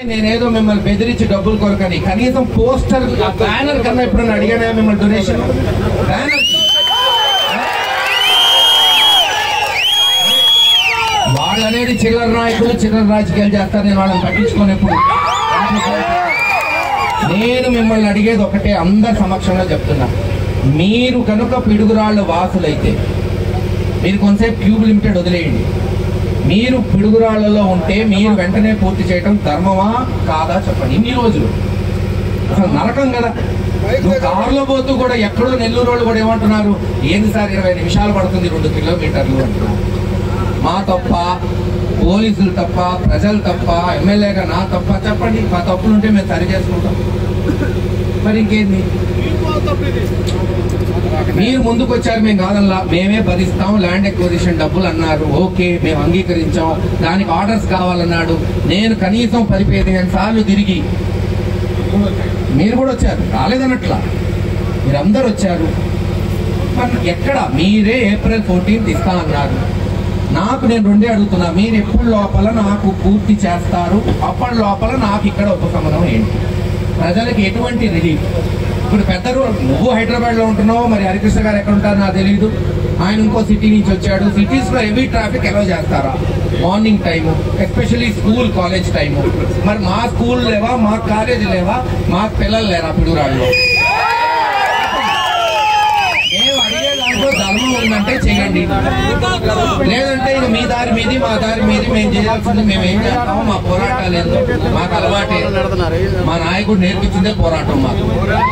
నేనేదో మిమ్మల్ని బెదిరించి డబ్బులు కొరకని కనీసం పోస్టర్ బ్యానర్ కన్నా ఎప్పుడైనా అడిగానా మిమ్మల్ని డొనేషన్ బ్యానర్ వాళ్ళు అనేది చిల్లర నాయకులు చిల్లర రాజకీయాలు చేస్తారు నేను వాళ్ళని పట్టించుకోనప్పుడు నేను మిమ్మల్ని అడిగేది ఒకటే అందరి సమక్షంలో చెప్తున్నా మీరు కనుక పిడుగురాళ్ళ వాసులైతే మీరు కొంతసేపు క్యూబ్ లిమిటెడ్ వదిలేయండి మీరు పిడుగురాళ్లలో ఉంటే మీరు వెంటనే పూర్తి చేయడం ధర్మమా కాదా చెప్పండి ఇన్ని రోజులు అసలు నరకం కదా నువ్వు కారులో పోతూ కూడా ఎక్కడో నెల్లూరు వాళ్ళు కూడా ఏమంటున్నారు ఏంది సార్ ఇరవై నిమిషాలు పడుతుంది రెండు కిలోమీటర్లు అంటున్నారు మా తప్ప పోలీసులు తప్ప ప్రజలు తప్ప ఎమ్మెల్యేగా నా తప్ప చెప్పండి మా తప్పులు ఉంటే మేము సరి చేసుకుంటాం మరి ఇంకేంది మీరు ముందుకు వచ్చారు మేము కాదల్లా మేమే భరిస్తాం ల్యాండ్ ఎక్విజిషన్ డబ్బులు అన్నారు ఓకే మేము అంగీకరించాం దానికి ఆర్డర్స్ కావాలన్నాడు నేను కనీసం పది పదిహేను సార్లు తిరిగి మీరు కూడా వచ్చారు రాలేదన్నట్లా మీరందరూ వచ్చారు మరి ఎక్కడ మీరే ఏప్రిల్ ఫోర్టీన్త్ ఇస్తా అన్నారు నాకు నేను రెండే అడుగుతున్నా మీరు ఎప్పుడు లోపల నాకు పూర్తి చేస్తారు అప్పటి లోపల నాకు ఇక్కడ ఉపశమనం ఏంటి ప్రజలకు ఎటువంటి రిలీఫ్ ఇప్పుడు పెద్ద రో- నువ్వు హైదరాబాద్ లో ఉంటున్నావు మరి హరికృష్ణ గారు ఎక్కడ ఉంటారో నాకు తెలియదు ఆయన ఇంకో సిటీ నుంచి వచ్చాడు సిటీస్ లో హెవీ ట్రాఫిక్ ఎలా చేస్తారా morning time especially school college time మరి మా స్కూల్ లేవా మా కాలేజ్ లేవా మా పిల్లలు లేరా పిడుగురాళ్ళు మేము అడిగే దాంట్లో ధర్మం ఉందంటే చేయండి లేదంటే ఇక మీ దారి మీది మా దారి మీది మేము చేయాల్సింది మేము ఏం చేస్తామో మా పోరాటాలు ఏందో మాకు అలవాటే మా నాయకుడు నేర్పించిందే పోరాటం మాకు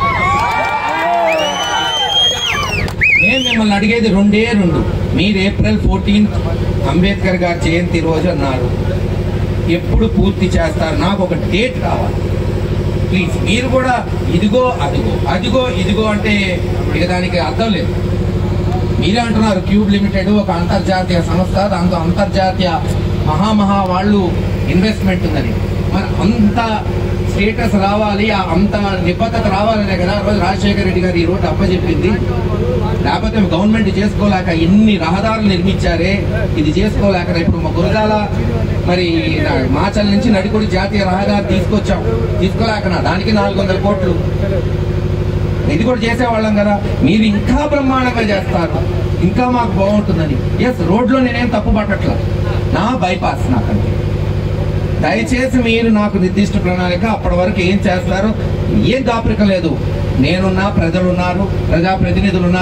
నేను మిమ్మల్ని అడిగేది రెండే రెండు మీరు ఏప్రిల్ ఫోర్టీన్త్ అంబేద్కర్ గారి జయంతి రోజు అన్నారు ఎప్పుడు పూర్తి చేస్తారు నాకు ఒక డేట్ కావాలి ప్లీజ్ మీరు కూడా ఇదిగో అదిగో అదిగో ఇదిగో అంటే ఇక దానికి అర్థం లేదు మీరే అంటున్నారు క్యూబ్ లిమిటెడ్ ఒక అంతర్జాతీయ సంస్థ దాంతో అంతర్జాతీయ మహామహా వాళ్ళు ఇన్వెస్ట్మెంట్ ఉందని మరి అంత స్టేటస్ రావాలి ఆ అంత నిబద్ధత రావాలనే కదా ఆ రోజు రాజశేఖర రెడ్డి గారు ఈ రోడ్డు అప్పచెప్పింది లేకపోతే గవర్నమెంట్ చేసుకోలేక ఇన్ని రహదారులు నిర్మించారే ఇది చేసుకోలేక ఇప్పుడు మా గురజాల మరి నా- మాచల్ నుంచి నడికొడి జాతీయ రహదారి తీసుకొచ్చాం తీసుకోలేకనా దానికి నాలుగు వందల కోట్లు ఇది కూడా చేసేవాళ్ళం కదా మీరు ఇంకా బ్రహ్మాండంగా చేస్తారు ఇంకా మాకు బాగుంటుందని ఎస్ రోడ్లో నేనేం తప్పు పట్టట్లా నా బైపాస్ నాకంటే దయచేసి మీరు నాకు నిర్దిష్ట ప్రణాళిక అప్పటి వరకు ఏం చేస్తారు ఏం దాపరిక లేదు నేనున్నా ప్రజలున్నారు ప్రజాప్రతినిధులు ఉన్నారు